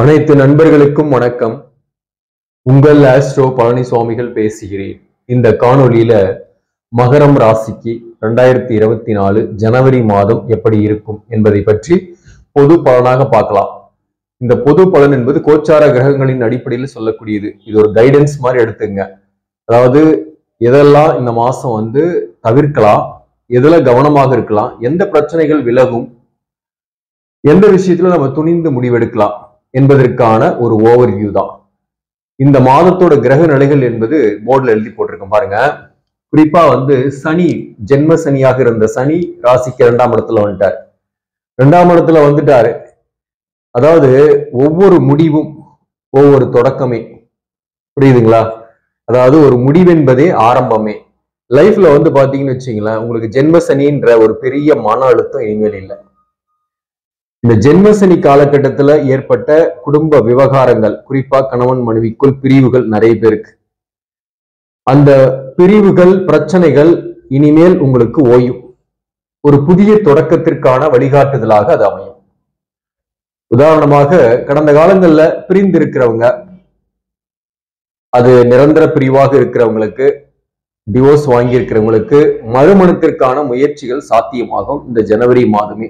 அனைத்து நண்பர்களுக்கும் வணக்கம் உங்கள் ஆஸ்ட்ரோ பழனிசுவாமிகள் பேசுகிறேன் இந்த காணொளியில மகரம் ராசிக்கு ரெண்டாயிரத்தி இருபத்தி நாலு ஜனவரி மாதம் எப்படி இருக்கும் என்பதை பற்றி பொது பலனாக பார்க்கலாம் இந்த பொது பலன் என்பது கோச்சார கிரகங்களின் அடிப்படையில் சொல்லக்கூடியது இது ஒரு கைடன்ஸ் மாதிரி எடுத்துங்க அதாவது எதெல்லாம் இந்த மாசம் வந்து தவிர்க்கலாம் எதுல கவனமாக இருக்கலாம் எந்த பிரச்சனைகள் விலகும் எந்த விஷயத்துல நம்ம துணிந்து முடிவெடுக்கலாம் என்பதற்கான ஒரு ஓவர் வியூ தான் இந்த மாதத்தோட கிரக நிலைகள் என்பது போர்டில் எழுதி போட்டிருக்கேன் பாருங்க குறிப்பா வந்து சனி ஜென்ம சனியாக இருந்த சனி ராசிக்கு இரண்டாம் இடத்துல வந்துட்டார் இரண்டாம் இடத்துல வந்துட்டாரு அதாவது ஒவ்வொரு முடிவும் ஒவ்வொரு தொடக்கமே புரியுதுங்களா அதாவது ஒரு முடிவென்பதே ஆரம்பமே லைஃப்ல வந்து பாத்தீங்கன்னு வச்சுங்களேன் உங்களுக்கு ஜென்ம சனின்ற ஒரு பெரிய மன அழுத்தம் இனிமேல் இல்லை இந்த ஜென்மசனி காலகட்டத்துல ஏற்பட்ட குடும்ப விவகாரங்கள் குறிப்பா கணவன் மனைவிக்குள் பிரிவுகள் நிறைய பேருக்கு அந்த பிரிவுகள் பிரச்சனைகள் இனிமேல் உங்களுக்கு ஓயும் ஒரு புதிய தொடக்கத்திற்கான வழிகாட்டுதலாக அது அமையும் உதாரணமாக கடந்த காலங்கள்ல பிரிந்து இருக்கிறவங்க அது நிரந்தர பிரிவாக இருக்கிறவங்களுக்கு டிவோர்ஸ் வாங்கி இருக்கிறவங்களுக்கு மறுமணத்திற்கான முயற்சிகள் சாத்தியமாகும் இந்த ஜனவரி மாதமே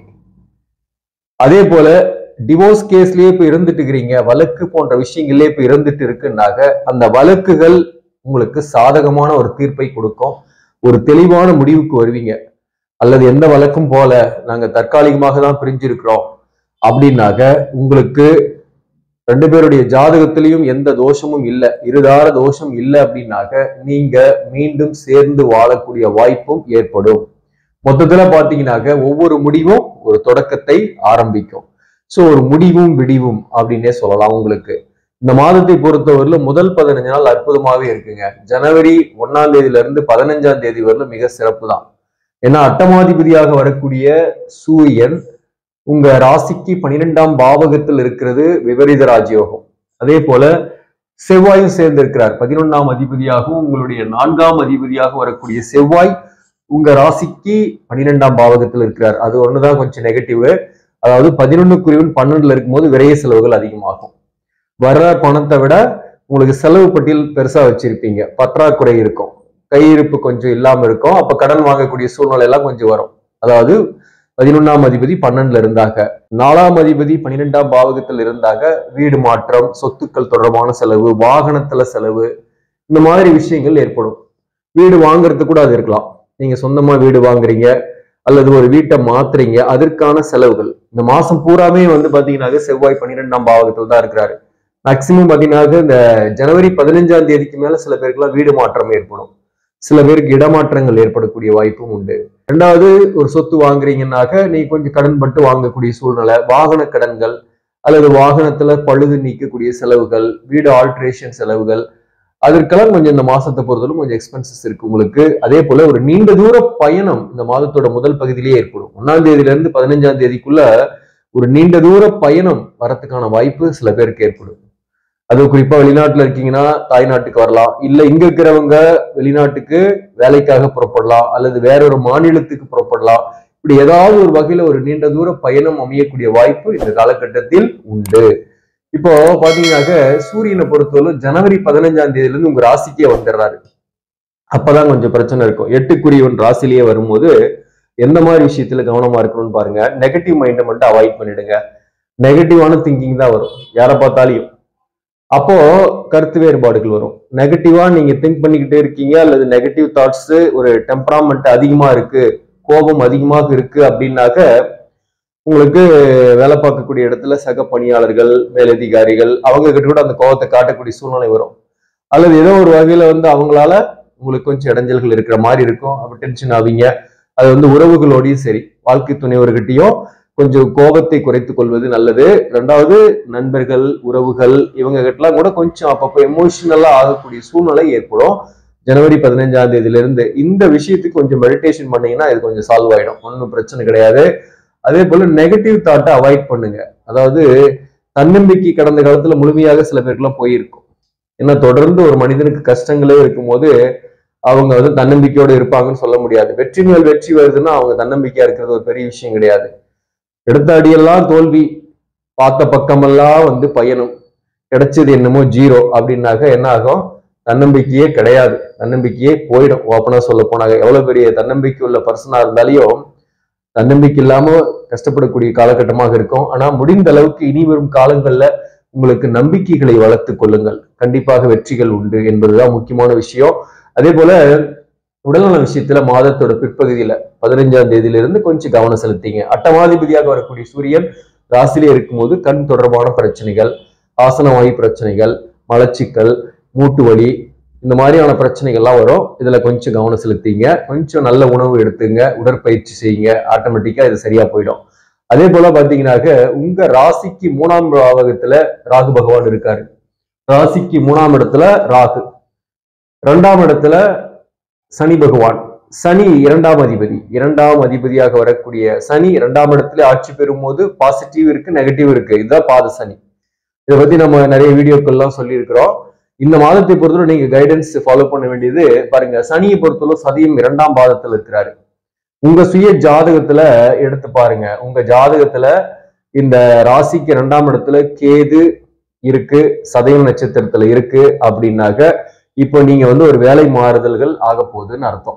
அதே போல டிவோர்ஸ் கேஸ்லயே இப்ப இருந்துட்டு இருக்கிறீங்க வழக்கு போன்ற விஷயங்களே இப்ப இருந்துட்டு இருக்குன்னாக அந்த வழக்குகள் உங்களுக்கு சாதகமான ஒரு தீர்ப்பை கொடுக்கும் ஒரு தெளிவான முடிவுக்கு வருவீங்க அல்லது எந்த வழக்கும் போல நாங்க தற்காலிகமாக தான் பிரிஞ்சிருக்கிறோம் அப்படின்னாக்க உங்களுக்கு ரெண்டு பேருடைய ஜாதகத்திலையும் எந்த தோஷமும் இல்லை இருதார தோஷம் இல்லை அப்படின்னாக்க நீங்க மீண்டும் சேர்ந்து வாழக்கூடிய வாய்ப்பும் ஏற்படும் மொத்தத்துல பாத்தீங்கன்னாக்க ஒவ்வொரு முடிவும் ஒரு தொடக்கத்தை ஆரம்பிக்கும் சோ ஒரு முடிவும் விடிவும் அப்படின்னே சொல்லலாம் உங்களுக்கு இந்த மாதத்தை பொறுத்தவரையில முதல் பதினஞ்சு நாள் அற்புதமாவே இருக்குங்க ஜனவரி ஒன்னாம் தேதியில இருந்து பதினஞ்சாம் தேதி வரலும் மிக சிறப்பு தான் ஏன்னா அட்டமாதிபதியாக வரக்கூடிய சூரியன் உங்க ராசிக்கு பனிரெண்டாம் பாவகத்தில் இருக்கிறது விபரீத ராஜயோகம் அதே போல செவ்வாயும் சேர்ந்து இருக்கிறார் பதினொன்னாம் அதிபதியாகவும் உங்களுடைய நான்காம் அதிபதியாக வரக்கூடிய செவ்வாய் உங்க ராசிக்கு பன்னிரெண்டாம் பாவகத்தில் இருக்கிறார் அது ஒண்ணுதான் கொஞ்சம் நெகட்டிவ் அதாவது பதினொன்னுக்குரியவன் பன்னெண்டுல இருக்கும்போது விரைய செலவுகள் அதிகமாகும் வர்ற பணத்தை விட உங்களுக்கு செலவு பட்டியல் பெருசா வச்சிருப்பீங்க பற்றாக்குறை இருக்கும் கையிருப்பு கொஞ்சம் இல்லாம இருக்கும் அப்ப கடன் வாங்கக்கூடிய சூழ்நிலை எல்லாம் கொஞ்சம் வரும் அதாவது பதினொன்னாம் அதிபதி பன்னெண்டுல இருந்தாங்க நாலாம் அதிபதி பன்னிரெண்டாம் பாவகத்தில் இருந்தாங்க வீடு மாற்றம் சொத்துக்கள் தொடர்பான செலவு வாகனத்துல செலவு இந்த மாதிரி விஷயங்கள் ஏற்படும் வீடு வாங்குறது கூட அது இருக்கலாம் நீங்க சொந்தமா வீடு வாங்குறீங்க அல்லது ஒரு வீட்டை மாத்துறீங்க அதற்கான செலவுகள் இந்த மாசம் பூராமே வந்து பாத்தீங்கன்னா செவ்வாய் பன்னிரெண்டாம் பாவகத்தில் தான் இருக்கிறாரு மேக்சிமம் பாத்தீங்கன்னா இந்த ஜனவரி பதினஞ்சாம் தேதிக்கு மேல சில பேருக்குலாம் வீடு மாற்றம் ஏற்படும் சில பேருக்கு இடமாற்றங்கள் ஏற்படக்கூடிய வாய்ப்பும் உண்டு ரெண்டாவது ஒரு சொத்து வாங்குறீங்கன்னாக்க நீங்க கொஞ்சம் கடன் பட்டு வாங்கக்கூடிய சூழ்நிலை வாகன கடன்கள் அல்லது வாகனத்துல பழுது நீக்கக்கூடிய செலவுகள் வீடு ஆல்ட்ரேஷன் செலவுகள் அதற்கெல்லாம் கொஞ்சம் இந்த மாசத்தை பொறுத்தவரை கொஞ்சம் எக்ஸ்பென்சஸ் இருக்கு உங்களுக்கு அதே போல ஒரு நீண்ட தூர பயணம் இந்த மாதத்தோட முதல் பகுதியிலேயே ஏற்படும் ஒன்னாம் தேதியில இருந்து பதினஞ்சாம் தேதிக்குள்ள ஒரு நீண்ட தூர பயணம் வரத்துக்கான வாய்ப்பு சில பேருக்கு ஏற்படும் அது குறிப்பா வெளிநாட்டுல இருக்கீங்கன்னா தாய்நாட்டுக்கு வரலாம் இல்ல இங்க இருக்கிறவங்க வெளிநாட்டுக்கு வேலைக்காக புறப்படலாம் அல்லது வேற ஒரு மாநிலத்துக்கு புறப்படலாம் இப்படி ஏதாவது ஒரு வகையில ஒரு நீண்ட தூர பயணம் அமையக்கூடிய வாய்ப்பு இந்த காலகட்டத்தில் உண்டு இப்போ பாத்தீங்கன்னாக்க சூரியனை பொறுத்தவரை ஜனவரி பதினஞ்சாம் தேதியில இருந்து உங்க ராசிக்கே வந்துடுறாரு அப்பதான் கொஞ்சம் பிரச்சனை இருக்கும் எட்டுக்குரியவன் ராசிலேயே வரும்போது எந்த மாதிரி விஷயத்துல கவனமா இருக்கணும்னு பாருங்க நெகட்டிவ் மைண்டை மட்டும் அவாய்ட் பண்ணிடுங்க நெகட்டிவான திங்கிங் தான் வரும் யாரை பார்த்தாலையும் அப்போ கருத்து வேறுபாடுகள் வரும் நெகட்டிவா நீங்க திங்க் பண்ணிக்கிட்டே இருக்கீங்க அல்லது நெகட்டிவ் தாட்ஸ் ஒரு டெம்பராமெண்ட் அதிகமா இருக்கு கோபம் அதிகமாக இருக்கு அப்படின்னாக்க உங்களுக்கு வேலை பார்க்கக்கூடிய இடத்துல சக பணியாளர்கள் மேலதிகாரிகள் அவங்க கிட்ட கூட அந்த கோபத்தை காட்டக்கூடிய சூழ்நிலை வரும் அல்லது ஏதோ ஒரு வகையில வந்து அவங்களால உங்களுக்கு கொஞ்சம் இடைஞ்சல்கள் இருக்கிற மாதிரி இருக்கும் அப்ப டென்ஷன் ஆவீங்க அது வந்து உறவுகளோடையும் சரி வாழ்க்கை துணைவர்கிட்டயும் கொஞ்சம் கோபத்தை குறைத்துக் கொள்வது நல்லது ரெண்டாவது நண்பர்கள் உறவுகள் இவங்க கிட்டலாம் கூட கொஞ்சம் அப்பப்போ எமோஷனலா ஆகக்கூடிய சூழ்நிலை ஏற்படும் ஜனவரி பதினஞ்சாம் தேதியில இருந்து இந்த விஷயத்துக்கு கொஞ்சம் மெடிடேஷன் பண்ணீங்கன்னா இது கொஞ்சம் சால்வ் ஆயிடும் ஒன்றும் பிரச்சனை கிடையாது அதே போல நெகட்டிவ் தாட்டை அவாய்ட் பண்ணுங்க அதாவது தன்னம்பிக்கை கடந்த காலத்துல முழுமையாக சில பேருக்குலாம் போயிருக்கும் ஏன்னா தொடர்ந்து ஒரு மனிதனுக்கு கஷ்டங்களே இருக்கும்போது அவங்க வந்து தன்னம்பிக்கையோட இருப்பாங்கன்னு சொல்ல முடியாது வெற்றி மேல் வெற்றி வருதுன்னா அவங்க தன்னம்பிக்கையா இருக்கிறது ஒரு பெரிய விஷயம் கிடையாது எடுத்த அடியெல்லாம் தோல்வி பார்த்த பக்கமெல்லாம் வந்து பயணம் கிடைச்சது என்னமோ ஜீரோ அப்படின்னாக்க என்ன ஆகும் தன்னம்பிக்கையே கிடையாது தன்னம்பிக்கையே போயிடும் ஓப்பனா சொல்ல போனாங்க எவ்வளவு பெரிய தன்னம்பிக்கை உள்ள பர்சனா இருந்தாலையும் தன்னம்பிக்கை இல்லாம கஷ்டப்படக்கூடிய காலகட்டமாக இருக்கும் ஆனா முடிந்த அளவுக்கு இனி வரும் காலங்கள்ல உங்களுக்கு நம்பிக்கைகளை வளர்த்துக் கொள்ளுங்கள் கண்டிப்பாக வெற்றிகள் உண்டு என்பதுதான் முக்கியமான விஷயம் அதே போல உடல்நல விஷயத்துல மாதத்தோட பிற்பகுதியில பதினைஞ்சாம் தேதியிலிருந்து கொஞ்சம் கவனம் செலுத்திங்க அட்டமாதிபதியாக வரக்கூடிய சூரியன் ராசியிலே இருக்கும்போது கண் தொடர்பான பிரச்சனைகள் ஆசனவாயு பிரச்சனைகள் மலச்சிக்கல் மூட்டு வலி இந்த மாதிரியான பிரச்சனைகள்லாம் வரும் இதுல கொஞ்சம் கவனம் செலுத்திங்க கொஞ்சம் நல்ல உணவு எடுத்துங்க உடற்பயிற்சி செய்யுங்க ஆட்டோமேட்டிக்கா இது சரியா போயிடும் அதே போல பாத்தீங்கன்னாக்க உங்க ராசிக்கு மூணாம் பாவகத்துல ராகு பகவான் இருக்காரு ராசிக்கு மூணாம் இடத்துல ராகு ரெண்டாம் இடத்துல சனி பகவான் சனி இரண்டாம் அதிபதி இரண்டாம் அதிபதியாக வரக்கூடிய சனி இரண்டாம் இடத்துல ஆட்சி பெறும் போது பாசிட்டிவ் இருக்கு நெகட்டிவ் இருக்கு இதுதான் பாத சனி இதை பத்தி நம்ம நிறைய வீடியோக்கள்லாம் சொல்லியிருக்கிறோம் இந்த மாதத்தை பொறுத்தவரை நீங்க கைடன்ஸ் ஃபாலோ பண்ண வேண்டியது பாருங்க சனியை பொறுத்தவரை சதியும் இரண்டாம் பாதத்துல இருக்கிறாரு உங்க சுய ஜாதகத்துல எடுத்து பாருங்க உங்க ஜாதகத்துல இந்த ராசிக்கு இரண்டாம் இடத்துல கேது இருக்கு சதயம் நட்சத்திரத்துல இருக்கு அப்படின்னாக்க இப்போ நீங்க வந்து ஒரு வேலை மாறுதல்கள் ஆக போகுதுன்னு அர்த்தம்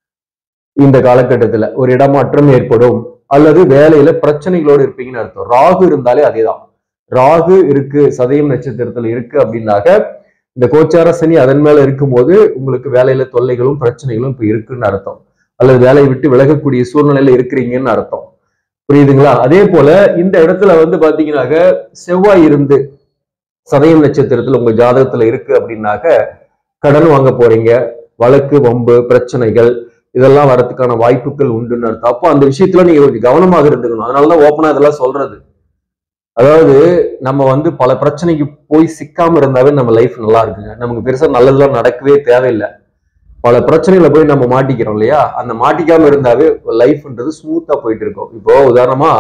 இந்த காலகட்டத்துல ஒரு இடமாற்றம் ஏற்படும் அல்லது வேலையில பிரச்சனைகளோடு இருப்பீங்கன்னு அர்த்தம் ராகு இருந்தாலே அதேதான் ராகு இருக்கு சதயம் நட்சத்திரத்துல இருக்கு அப்படின்னாக்க இந்த கோச்சார சனி அதன் மேல இருக்கும்போது உங்களுக்கு வேலையில தொல்லைகளும் பிரச்சனைகளும் இப்ப இருக்குன்னு அர்த்தம் அல்லது வேலையை விட்டு விலகக்கூடிய சூழ்நிலையில இருக்கிறீங்கன்னு அர்த்தம் புரியுதுங்களா அதே போல இந்த இடத்துல வந்து பாத்தீங்கன்னாக்க செவ்வாய் இருந்து சதயம் நட்சத்திரத்துல உங்க ஜாதகத்துல இருக்கு அப்படின்னாக்க கடன் வாங்க போறீங்க வழக்கு வம்பு பிரச்சனைகள் இதெல்லாம் வரதுக்கான வாய்ப்புகள் உண்டுன்னு அர்த்தம் அப்போ அந்த விஷயத்துல நீங்க கொஞ்சம் கவனமாக இருந்துக்கணும் அதனாலதான் ஓப்பனா இதெல்லாம் சொல்றது அதாவது நம்ம வந்து பல பிரச்சனைக்கு போய் சிக்காம இருந்தாவே நம்ம லைஃப் நல்லா இருக்குங்க நமக்கு பெருசா நல்லதெல்லாம் நடக்கவே தேவையில்லை பல பிரச்சனைகளை போய் நம்ம மாட்டிக்கிறோம் இல்லையா அந்த மாட்டிக்காம இருந்தாவே லைஃப்ன்றது ஸ்மூத்தா போயிட்டு இருக்கும் இப்போ உதாரணமா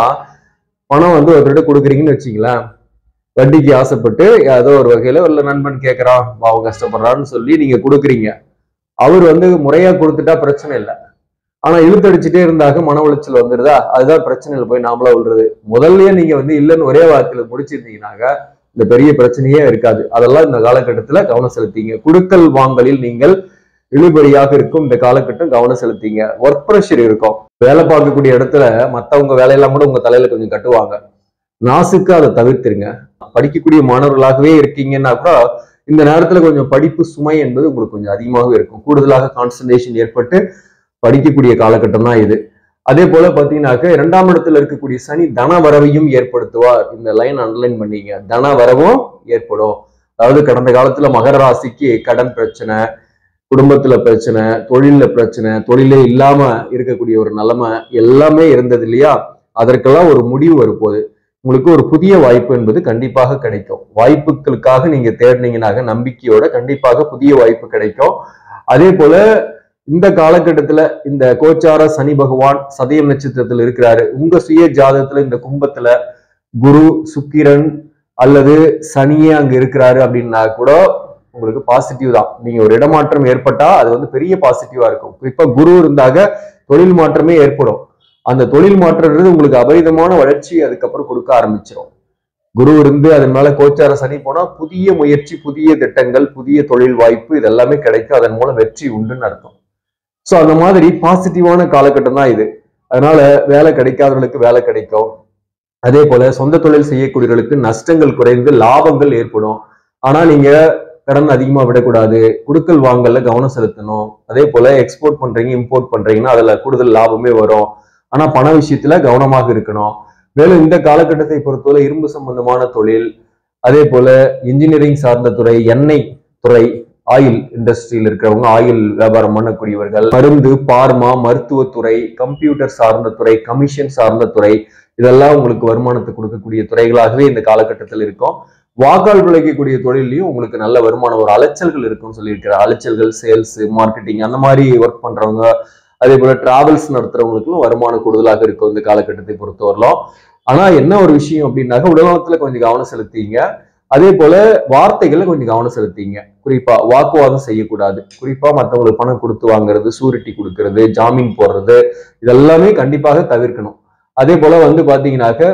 பணம் வந்து ஒருத்தர்கிட்ட கொடுக்குறீங்கன்னு வச்சுங்களேன் வட்டிக்கு ஆசைப்பட்டு ஏதோ ஒரு வகையில ஒரு நண்பன் கேட்கறான் பாவம் கஷ்டப்படுறான்னு சொல்லி நீங்க கொடுக்குறீங்க அவர் வந்து முறையா கொடுத்துட்டா பிரச்சனை இல்லை ஆனா இழுத்தடிச்சுட்டே இருந்தாக்க மன உளைச்சல் வந்துருதா அதுதான் பிரச்சனையில போய் நாமளா விழுறது முதல்லயே நீங்க வந்து இல்லைன்னு ஒரே வார்த்தையில முடிச்சிருந்தீங்கன்னாக்க இந்த பெரிய பிரச்சனையே இருக்காது அதெல்லாம் இந்த காலகட்டத்துல கவனம் செலுத்திங்க குடுக்கல் வாங்கலில் நீங்கள் இழுபறியாக இருக்கும் இந்த காலகட்டம் கவனம் செலுத்திங்க ஒர்க் ப்ரெஷர் இருக்கும் வேலை பார்க்கக்கூடிய இடத்துல மத்தவங்க வேலையெல்லாம் கூட உங்க தலையில கொஞ்சம் கட்டுவாங்க நாசுக்கு அதை தவிர்த்துருங்க படிக்கக்கூடிய மாணவர்களாகவே இருக்கீங்கன்னா கூட இந்த நேரத்துல கொஞ்சம் படிப்பு சுமை என்பது உங்களுக்கு கொஞ்சம் அதிகமாகவே இருக்கும் கூடுதலாக கான்சன்ட்ரேஷன் ஏற்பட்டு படிக்கக்கூடிய காலகட்டம் தான் இது அதே போல பாத்தீங்கன்னாக்க இரண்டாம் இடத்துல இருக்கக்கூடிய சனி தன வரவையும் ஏற்படுத்துவார் இந்த லைன் அண்டர்லைன் பண்ணீங்க தன வரவும் ஏற்படும் அதாவது கடந்த காலத்துல மகர ராசிக்கு கடன் பிரச்சனை குடும்பத்துல பிரச்சனை தொழில்ல பிரச்சனை தொழிலே இல்லாம இருக்கக்கூடிய ஒரு நிலைமை எல்லாமே இருந்தது இல்லையா அதற்கெல்லாம் ஒரு முடிவு வரப்போகுது உங்களுக்கு ஒரு புதிய வாய்ப்பு என்பது கண்டிப்பாக கிடைக்கும் வாய்ப்புகளுக்காக நீங்க தேடினீங்கனாக நம்பிக்கையோட கண்டிப்பாக புதிய வாய்ப்பு கிடைக்கும் அதே போல இந்த காலகட்டத்துல இந்த கோச்சார சனி பகவான் சதயம் நட்சத்திரத்தில் இருக்கிறாரு உங்க சுய ஜாதகத்துல இந்த கும்பத்துல குரு சுக்கிரன் அல்லது சனியே அங்க இருக்கிறாரு அப்படின்னா கூட உங்களுக்கு பாசிட்டிவ் தான் நீங்க ஒரு இடமாற்றம் ஏற்பட்டா அது வந்து பெரிய பாசிட்டிவா இருக்கும் குறிப்பா குரு இருந்தாக தொழில் மாற்றமே ஏற்படும் அந்த தொழில் மாற்றம்ன்றது உங்களுக்கு அபரிதமான வளர்ச்சி அதுக்கப்புறம் கொடுக்க ஆரம்பிச்சிடும் குரு இருந்து அதன் மேல கோச்சார சனி போனா புதிய முயற்சி புதிய திட்டங்கள் புதிய தொழில் வாய்ப்பு இதெல்லாமே கிடைக்கும் அதன் மூலம் வெற்றி உண்டுன்னு அர்த்தம் சோ அந்த மாதிரி பாசிட்டிவான காலகட்டம் தான் இது அதனால வேலை கிடைக்காதவர்களுக்கு வேலை கிடைக்கும் அதே போல சொந்த தொழில் செய்யக்கூடியவர்களுக்கு நஷ்டங்கள் குறைந்து லாபங்கள் ஏற்படும் ஆனா நீங்க கடன் அதிகமா விடக்கூடாது குடுக்கல் வாங்கல்ல கவனம் செலுத்தணும் அதே போல எக்ஸ்போர்ட் பண்றீங்க இம்போர்ட் பண்றீங்கன்னா அதுல கூடுதல் லாபமே வரும் ஆனா பண விஷயத்துல கவனமாக இருக்கணும் மேலும் இந்த காலகட்டத்தை பொறுத்தவரை இரும்பு சம்பந்தமான தொழில் அதே போல இன்ஜினியரிங் சார்ந்த துறை எண்ணெய் துறை ஆயில் இண்டஸ்ட்ரியில் இருக்கிறவங்க ஆயில் வியாபாரம் பண்ணக்கூடியவர்கள் மருந்து பார்மா மருத்துவத்துறை கம்ப்யூட்டர் சார்ந்த துறை கமிஷன் சார்ந்த துறை இதெல்லாம் உங்களுக்கு வருமானத்தை கொடுக்கக்கூடிய துறைகளாகவே இந்த காலகட்டத்தில் இருக்கும் வாக்கால் விளைக்கக்கூடிய தொழிலையும் உங்களுக்கு நல்ல வருமானம் ஒரு அலைச்சல்கள் இருக்கும்னு சொல்லியிருக்கிற அலைச்சல்கள் சேல்ஸ் மார்க்கெட்டிங் அந்த மாதிரி ஒர்க் பண்றவங்க அதே போல டிராவல்ஸ் நடத்துறவங்களுக்கும் வருமானம் கூடுதலாக இருக்கும் இந்த காலகட்டத்தை பொறுத்தவரையிலும் ஆனா என்ன ஒரு விஷயம் அப்படின்னாக்க உடல்நலத்துல கொஞ்சம் கவனம் செலுத்திங்க அதே போல வார்த்தைகளை கொஞ்சம் கவனம் செலுத்திங்க குறிப்பா வாக்குவாதம் செய்யக்கூடாது குறிப்பா மற்றவங்களுக்கு பணம் கொடுத்து வாங்குறது சூரிட்டி கொடுக்கறது ஜாமீன் போடுறது இதெல்லாமே கண்டிப்பாக தவிர்க்கணும் அதே போல வந்து பாத்தீங்கன்னாக்க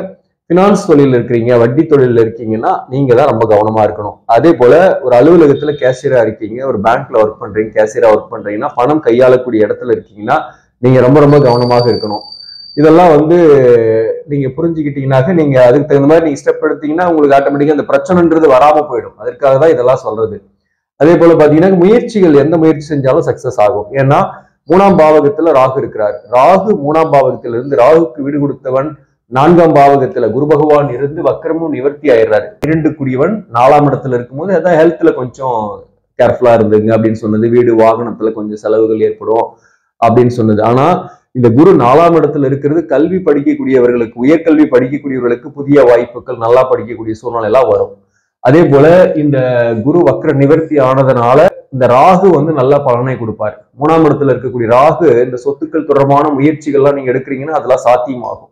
ஃபினான்ஸ் தொழில் இருக்கிறீங்க வட்டி தொழில் இருக்கீங்கன்னா நீங்க தான் ரொம்ப கவனமா இருக்கணும் அதே போல ஒரு அலுவலகத்துல கேஷியரா இருக்கீங்க ஒரு பேங்க்ல ஒர்க் பண்றீங்க கேஷியரா ஒர்க் பண்றீங்கன்னா பணம் கையாளக்கூடிய இடத்துல இருக்கீங்கன்னா நீங்க ரொம்ப ரொம்ப கவனமாக இருக்கணும் இதெல்லாம் வந்து நீங்க புரிஞ்சுக்கிட்டீங்கன்னாக்க நீங்க அதுக்கு தகுந்த மாதிரி நீங்க ஸ்டெப் எடுத்தீங்கன்னா உங்களுக்கு ஆட்டோமேட்டிக்கா அந்த பிரச்சனைன்றது வராம போயிடும் அதற்காக தான் இதெல்லாம் சொல்றது அதே போல பாத்தீங்கன்னா முயற்சிகள் எந்த முயற்சி செஞ்சாலும் சக்சஸ் ஆகும் ஏன்னா மூணாம் பாவகத்துல ராகு இருக்கிறார் ராகு மூணாம் பாவகத்துல இருந்து ராகுக்கு வீடு கொடுத்தவன் நான்காம் பாவகத்துல குரு பகவான் இருந்து வக்கரமும் நிவர்த்தி ஆயிடுறாரு இரண்டு குடியவன் நாலாம் இடத்துல இருக்கும்போது அதான் ஹெல்த்ல கொஞ்சம் கேர்ஃபுல்லா இருந்துங்க அப்படின்னு சொன்னது வீடு வாகனத்துல கொஞ்சம் செலவுகள் ஏற்படும் அப்படின்னு சொன்னது ஆனா இந்த குரு நாலாம் இடத்துல இருக்கிறது கல்வி படிக்கக்கூடியவர்களுக்கு உயர்கல்வி படிக்கக்கூடியவர்களுக்கு புதிய வாய்ப்புகள் நல்லா படிக்கக்கூடிய சூழ்நிலை எல்லாம் வரும் அதே போல இந்த குரு வக்ர நிவர்த்தி ஆனதுனால இந்த ராகு வந்து நல்ல பலனை கொடுப்பார் மூணாம் இடத்துல இருக்கக்கூடிய ராகு இந்த சொத்துக்கள் தொடர்பான முயற்சிகள்லாம் நீங்க எடுக்கிறீங்கன்னா அதெல்லாம் சாத்தியமாகும்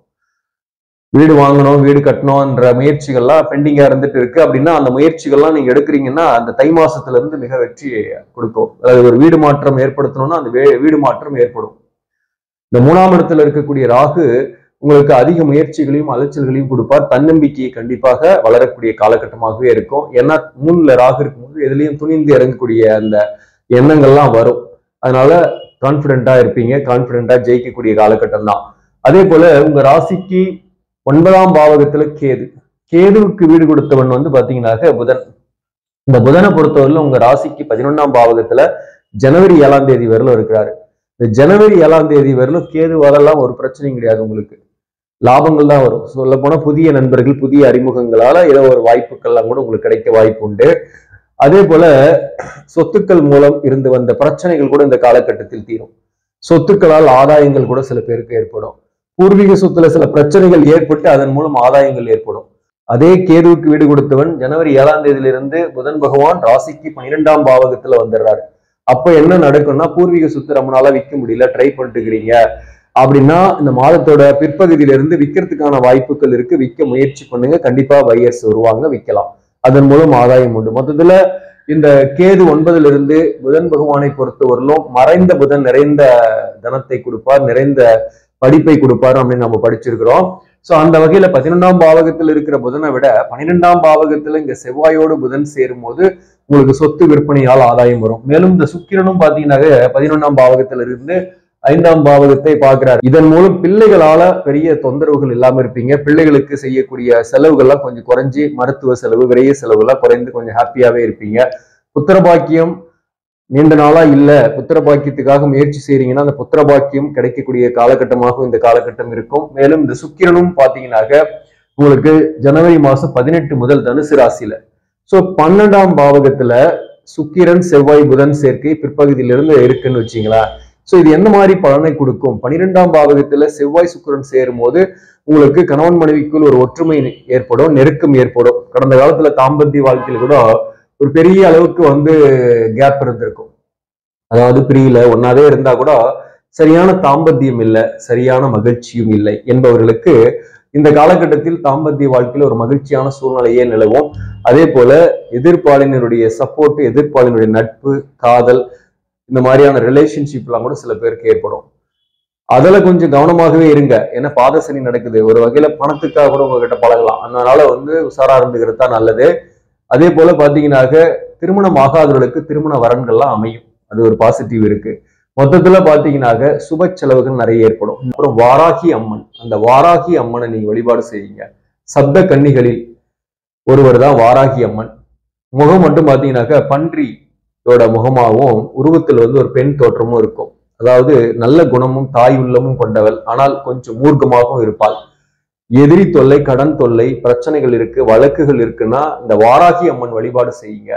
வீடு வாங்கணும் வீடு கட்டணும்ன்ற முயற்சிகள்லாம் பெண்டிங்கா இருந்துட்டு இருக்கு அப்படின்னா அந்த முயற்சிகள்லாம் நீங்க எடுக்கிறீங்கன்னா அந்த தை மாசத்துல இருந்து மிக வெற்றி கொடுக்கும் அதாவது ஒரு வீடு மாற்றம் ஏற்படுத்தணும்னா அந்த வே- வீடு மாற்றம் ஏற்படும் இந்த மூணாம் இடத்துல இருக்கக்கூடிய ராகு உங்களுக்கு அதிக முயற்சிகளையும் அலைச்சல்களையும் கொடுப்பார் தன்னம்பிக்கையை கண்டிப்பாக வளரக்கூடிய காலகட்டமாகவே இருக்கும் ஏன்னா மூணுல ராகு இருக்கும்போது எதுலயும் துணிந்து இறங்கக்கூடிய அந்த எண்ணங்கள்லாம் வரும் அதனால கான்பிடென்ட்டா இருப்பீங்க கான்பிடென்ட்டா ஜெயிக்கக்கூடிய காலகட்டம் தான் அதே போல உங்க ராசிக்கு ஒன்பதாம் பாவகத்துல கேது கேதுவுக்கு வீடு கொடுத்தவன் வந்து பாத்தீங்கன்னாக்க புதன் இந்த புதனை பொறுத்தவரையிலும் உங்க ராசிக்கு பதினொன்னாம் பாவகத்துல ஜனவரி ஏழாம் தேதி வரலும் இருக்கிறாரு இந்த ஜனவரி ஏழாம் தேதி வரலும் கேதுவாலெல்லாம் ஒரு பிரச்சனையும் கிடையாது உங்களுக்கு லாபங்கள் தான் வரும் சொல்ல போனா புதிய நண்பர்கள் புதிய அறிமுகங்களால ஏதோ ஒரு வாய்ப்புகள்லாம் கூட உங்களுக்கு கிடைக்க வாய்ப்பு உண்டு அதே போல சொத்துக்கள் மூலம் இருந்து வந்த பிரச்சனைகள் கூட இந்த காலகட்டத்தில் தீரும் சொத்துக்களால் ஆதாயங்கள் கூட சில பேருக்கு ஏற்படும் பூர்வீக சொத்துல சில பிரச்சனைகள் ஏற்பட்டு அதன் மூலம் ஆதாயங்கள் ஏற்படும் அதே கேதுவுக்கு வீடு கொடுத்தவன் ஜனவரி ஏழாம் தேதியிலிருந்து புதன் பகவான் ராசிக்கு பன்னிரெண்டாம் பாவகத்துல வந்துடுறாரு அப்ப என்ன நடக்கும்னா பூர்வீக சொத்து ரொம்ப நாளா விற்க முடியல ட்ரை பண்ணிட்டு இருக்கிறீங்க அப்படின்னா இந்த மாதத்தோட பிற்பகுதியில இருந்து விற்கிறதுக்கான வாய்ப்புகள் இருக்கு விற்க முயற்சி பண்ணுங்க கண்டிப்பா பையர்ஸ் வருவாங்க விற்கலாம் அதன் மூலம் ஆதாயம் உண்டு மொத்தத்துல இந்த கேது ஒன்பதுல இருந்து புதன் பகவானை பொறுத்தவரையிலும் மறைந்த புதன் நிறைந்த தனத்தை கொடுப்பார் நிறைந்த படிப்பை கொடுப்பார் அப்படின்னு நம்ம படிச்சிருக்கிறோம் சோ அந்த வகையில பதினொன்றாம் பாவகத்தில் இருக்கிற புதனை விட பன்னிரெண்டாம் பாவகத்துல இங்க செவ்வாயோடு புதன் சேரும் போது உங்களுக்கு சொத்து விற்பனையால் ஆதாயம் வரும் மேலும் இந்த சுக்கிரனும் பாத்தீங்கன்னாக்க பதினொன்றாம் பாவகத்துல இருந்து ஐந்தாம் பாவகத்தை பார்க்கிறார் இதன் மூலம் பிள்ளைகளால பெரிய தொந்தரவுகள் இல்லாம இருப்பீங்க பிள்ளைகளுக்கு செய்யக்கூடிய செலவுகள்லாம் கொஞ்சம் குறைஞ்சி மருத்துவ செலவு விரைய செலவுலாம் குறைந்து கொஞ்சம் ஹாப்பியாவே இருப்பீங்க புத்திரபாக்கியம் நீண்ட நாளா இல்ல புத்திரபாக்கியத்துக்காக முயற்சி செய்றீங்கன்னா அந்த புத்திரபாக்கியம் கிடைக்கக்கூடிய காலகட்டமாகவும் இந்த காலகட்டம் இருக்கும் மேலும் இந்த சுக்கிரனும் பாத்தீங்கன்னாக்க உங்களுக்கு ஜனவரி மாசம் பதினெட்டு முதல் தனுசு ராசியில சோ பன்னெண்டாம் பாவகத்துல சுக்கிரன் செவ்வாய் புதன் சேர்க்கை பிற்பகுதியிலிருந்து இருக்குன்னு வச்சுங்களேன் சோ இது என்ன மாதிரி பலனை கொடுக்கும் பன்னிரெண்டாம் பாவகத்துல செவ்வாய் சுக்கிரன் சேரும் போது உங்களுக்கு கணவன் மனைவிக்குள் ஒரு ஒற்றுமை ஏற்படும் நெருக்கம் ஏற்படும் கடந்த காலத்துல தாம்பத்திய வாழ்க்கையில கூட ஒரு பெரிய அளவுக்கு வந்து கேப் இருந்திருக்கும் அதாவது பிரியல ஒன்னாவே இருந்தா கூட சரியான தாம்பத்தியம் இல்லை சரியான மகிழ்ச்சியும் இல்லை என்பவர்களுக்கு இந்த காலகட்டத்தில் தாம்பத்திய வாழ்க்கையில ஒரு மகிழ்ச்சியான சூழ்நிலையே நிலவும் அதே போல எதிர்ப்பாளினருடைய சப்போர்ட் எதிர்ப்பாளினுடைய நட்பு காதல் இந்த மாதிரியான ரிலேஷன்ஷிப்லாம் கூட சில பேருக்கு ஏற்படும் அதுல கொஞ்சம் கவனமாகவே இருங்க ஏன்னா பாத சனி நடக்குது ஒரு வகையில பணத்துக்காக கூட உங்ககிட்ட பழகலாம் அதனால வந்து உஷாரா இருந்துக்கிறது தான் நல்லது அதே போல பாத்தீங்கன்னாக்க திருமணம் ஆகாதவர்களுக்கு திருமண வரன்கள்லாம் அமையும் அது ஒரு பாசிட்டிவ் இருக்கு மொத்தத்துல பாத்தீங்கன்னாக்க சுப செலவுகள் நிறைய ஏற்படும் அப்புறம் வாராகி அம்மன் அந்த வாராகி அம்மனை நீங்க வழிபாடு செய்யுங்க சப்த கன்னிகளில் ஒருவர் தான் வாராகி அம்மன் முகம் மட்டும் பாத்தீங்கன்னாக்க பன்றியோட முகமாகவும் உருவத்தில் வந்து ஒரு பெண் தோற்றமும் இருக்கும் அதாவது நல்ல குணமும் தாய் உள்ளமும் கொண்டவள் ஆனால் கொஞ்சம் மூர்க்கமாகவும் இருப்பாள் எதிரி தொல்லை கடன் தொல்லை பிரச்சனைகள் இருக்கு வழக்குகள் இருக்குன்னா இந்த வாராகி அம்மன் வழிபாடு செய்யுங்க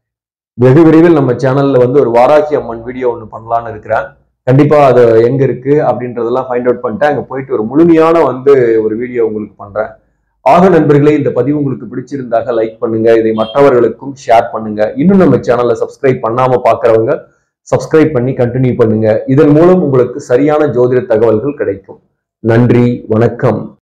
வெகு விரைவில் நம்ம சேனல்ல வந்து ஒரு வாராகி அம்மன் வீடியோ ஒன்று பண்ணலான்னு இருக்கிறேன் கண்டிப்பா அது எங்க இருக்கு அப்படின்றதெல்லாம் ஃபைண்ட் அவுட் பண்ணிட்டேன் அங்க போயிட்டு ஒரு முழுமையான வந்து ஒரு வீடியோ உங்களுக்கு பண்றேன் ஆக நண்பர்களே இந்த பதிவு உங்களுக்கு பிடிச்சிருந்தாக லைக் பண்ணுங்க இதை மற்றவர்களுக்கும் ஷேர் பண்ணுங்க இன்னும் நம்ம சேனலை சப்ஸ்கிரைப் பண்ணாம பாக்குறவங்க சப்ஸ்கிரைப் பண்ணி கண்டினியூ பண்ணுங்க இதன் மூலம் உங்களுக்கு சரியான ஜோதிட தகவல்கள் கிடைக்கும் நன்றி வணக்கம்